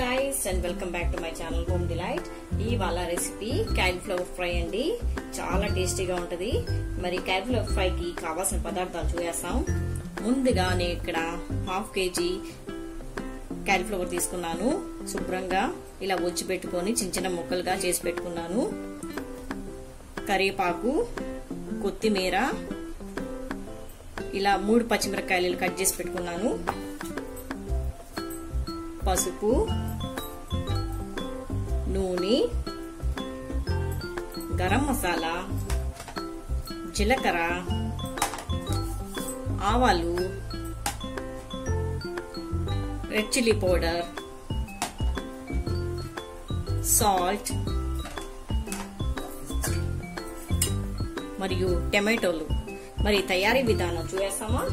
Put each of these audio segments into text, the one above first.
guys and welcome back to my channel Home Delight ఇవాళ recipe cauliflower fry అండి చాలా టేస్టీగా ఉంటది మరి క్యాలీఫ్లవర్ ఫ్రై కి కావాల్సిన పదార్థాలు చూసేస్తాం ముందుగా నేను ఇక్కడ హాఫ్ కేజీ క్యాలీఫ్లవర్ తీసుకున్నాను శుభ్రంగా ఇలా వచ్చి పెట్టుకొని చిన్న చిన్న ముక్కలుగా చేసి పెట్టుకున్నాను కరివేపాకు కొత్తిమీర ఇలా మూడు పచ్చిమిరపకాయలు కట్ చేసి పెట్టుకున్నాను పసుపు నూనె గరం మసాలా జీలకర్ర ఆవాలు రెడ్ చిల్లీ పౌడర్ సాల్ట్ మరియు టమాటోలు మరి తయారీ విధానం చూసేస్తామా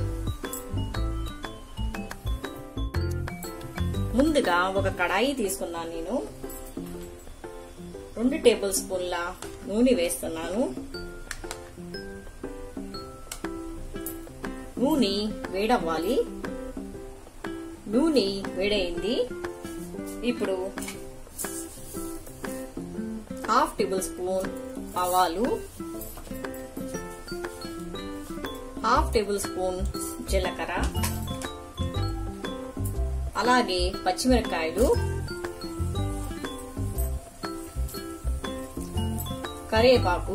ముందుగా ఒక కడాయి తీసుకున్నాను నేను రెండు టేబుల్ స్పూన్ల నూనె వేస్తున్నాను నూనె వేడవ్వాలి నూనె వేడైంది ఇప్పుడు హాఫ్ టేబుల్ స్పూన్ ఆవాలు హాఫ్ టేబుల్ స్పూన్ జీలకర్ర అలాగే పచ్చిమిరపకాయలు కరివేపాకు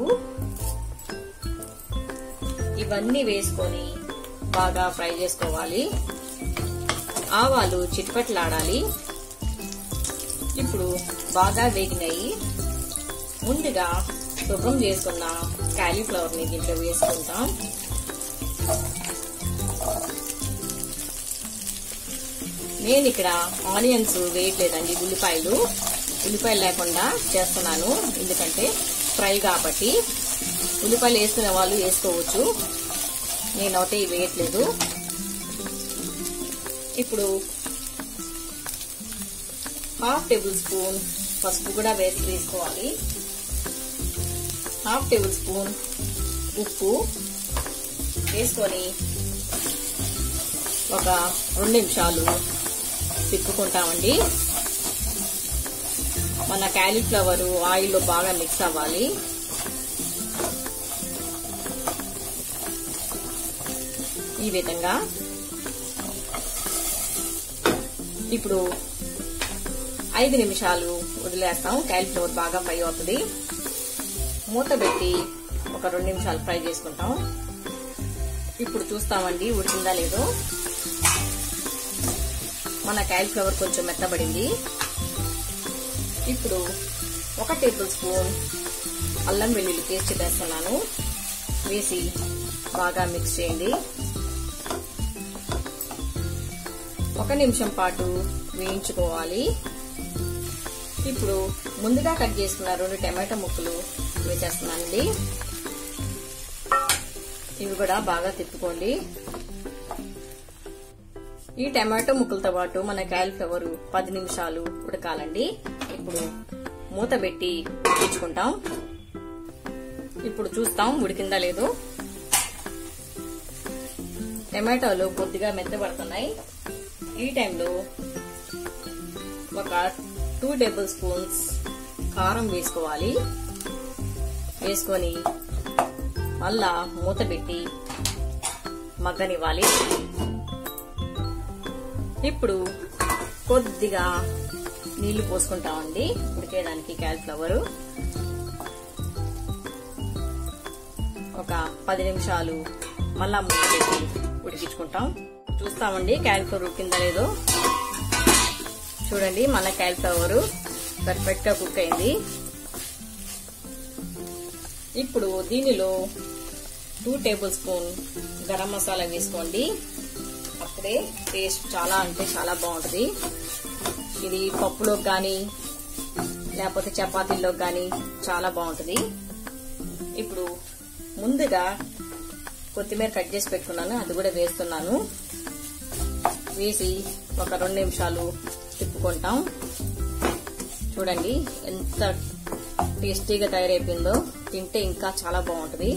ఇవన్నీ వేసుకొని బాగా ఫ్రై చేసుకోవాలి ఆవాలు చిట్పట్లాడాలి ఇప్పుడు బాగా వేగినాయి ముందుగా శుభ్రం చేసుకున్న కాలీఫ్లవర్ ని దీంట్లో వేసుకుంటాం నేను ఇక్కడ ఆనియన్స్ వేయట్లేదండి ఉల్లిపాయలు ఉల్లిపాయలు లేకుండా చేస్తున్నాను ఎందుకంటే ఫ్రై కాబట్టి ఉల్లిపాయలు వేసుకునే వాళ్ళు వేసుకోవచ్చు నేను ఒకటి వేయట్లేదు ఇప్పుడు హాఫ్ టేబుల్ స్పూన్ పసుపు కూడా వేసి వేసుకోవాలి హాఫ్ టేబుల్ స్పూన్ ఉప్పు వేసుకొని ఒక రెండు నిమిషాలు తిప్పుకుంటామండి మన క్యాలీఫ్లవర్ ఆయిల్లో బాగా మిక్స్ అవ్వాలి ఈ విధంగా ఇప్పుడు ఐదు నిమిషాలు వదిలేస్తాం క్యాలీఫ్లవర్ బాగా ఫ్రై అవుతుంది మూత పెట్టి ఒక రెండు నిమిషాలు ఫ్రై చేసుకుంటాం ఇప్పుడు చూస్తామండి ఉడికిందా లేదో మన క్యాలీఫ్లవర్ కొంచెం మెత్తబడింది ఇప్పుడు ఒక టేబుల్ స్పూన్ అల్లం వెల్లుల్లి పేస్ట్ వేస్తున్నాను వేసి బాగా మిక్స్ చేయండి ఒక నిమిషం పాటు వేయించుకోవాలి ఇప్పుడు ముందుగా కట్ చేసుకున్న రెండు టమాటా ముక్కలు వేసేస్తున్నానండి ఇవి కూడా బాగా తిప్పుకోండి ఈ టమాటో ముక్కలతో పాటు మన కాలీఫ్లవర్ పది నిమిషాలు ఉడకాలండి ఇప్పుడు మూత పెట్టి ఉడికించుకుంటాం ఇప్పుడు చూస్తాం ఉడికిందా లేదో టమాటోలు కొద్దిగా మెత్తబడుతున్నాయి ఈ టైంలో ఒక టూ టేబుల్ స్పూన్స్ కారం వేసుకోవాలి వేసుకొని మళ్ళా మూత పెట్టి మగ్గనివ్వాలి ఇప్పుడు కొద్దిగా నీళ్లు పోసుకుంటామండి ఉడికేదానికి క్యాలిఫ్లవర్ ఒక పది నిమిషాలు మళ్ళా మూత పెట్టి ఉడికించుకుంటాం చూస్తామండి క్యాలిఫ్లవర్ ఉడికిందా లేదో చూడండి మన క్యాలిఫ్లవర్ పర్ఫెక్ట్ గా కుక్ అయింది ఇప్పుడు దీనిలో two tablespoon garam masala వేసుకోండి అప్పుడే టేస్ట్ చాలా అంటే చాలా బాగుంటుంది ఇది పప్పులోకి కానీ లేకపోతే చపాతీల్లోకి కానీ చాలా బాగుంటుంది ఇప్పుడు ముందుగా కొత్తిమీర కట్ చేసి పెట్టుకున్నాను అది కూడా వేస్తున్నాను వేసి ఒక రెండు నిమిషాలు తిప్పుకుంటాం చూడండి ఎంత టేస్టీగా తయారైపోయిందో తింటే ఇంకా చాలా బాగుంటుంది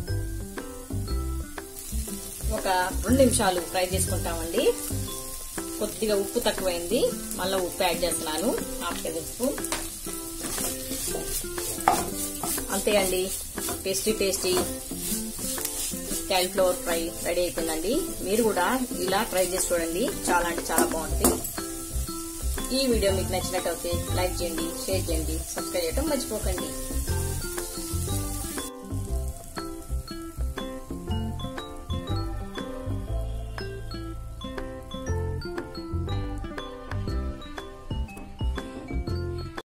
ఒక రెండు నిమిషాలు ఫ్రై చేసుకుంటామండి కొద్దిగా ఉప్పు తక్కువైంది మళ్ళీ ఉప్పు యాడ్ చేస్తున్నాను హాఫ్ టేబుల్ స్పూన్ అంతే అండి tasty tasty cauliflower fry ready అయిపోయిందండి మీరు కూడా ఇలా ట్రై చేసి చూడండి చాలా అంటే చాలా బాగుంటుంది ఈ వీడియో మీకు నచ్చినట్టయితే లైక్ చేయండి షేర్ చేయండి సబ్స్క్రైబ్ చేయడం మర్చిపోకండి